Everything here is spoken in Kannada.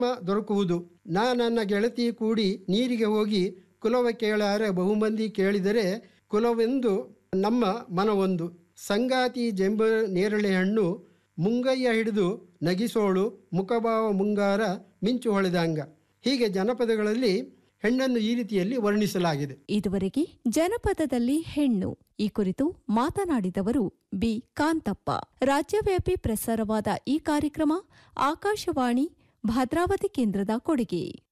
ದೊರಕುವುದು ನಾ ನನ್ನ ಗೆಳತಿ ಕೂಡಿ ನೀರಿಗೆ ಹೋಗಿ ಕುಲವ ಕೇಳಾರೆ ಬಹುಮಂದಿ ಕೇಳಿದರೆ ಕುಲವೆಂದು ನಮ್ಮ ಮನವೊಂದು ಸಂಗಾತಿ ಜಂಬ ನೇರಳೆ ಹಣ್ಣು ಮುಂಗಯ್ಯ ಹಿಡಿದು ನಗಿಸೋಳು ಮುಖಭಾವ ಮುಂಗಾರ ಮಿಂಚು ಹೊಳೆದಂಗ ಹೀಗೆ ಜನಪದಗಳಲ್ಲಿ ಹೆಣ್ಣನ್ನು ಈ ರೀತಿಯಲ್ಲಿ ವರ್ಣಿಸಲಾಗಿದೆ ಇದುವರೆಗೆ ಜನಪದದಲ್ಲಿ ಹೆಣ್ಣು ಈ ಕುರಿತು ಮಾತನಾಡಿದವರು ಬಿ ಕಾಂತಪ್ಪ ರಾಜ್ಯವ್ಯಾಪಿ ಪ್ರಸಾರವಾದ ಈ ಕಾರ್ಯಕ್ರಮ ಆಕಾಶವಾಣಿ ಭದ್ರಾವತಿ ಕೇಂದ್ರದ ಕೊಡುಗೆ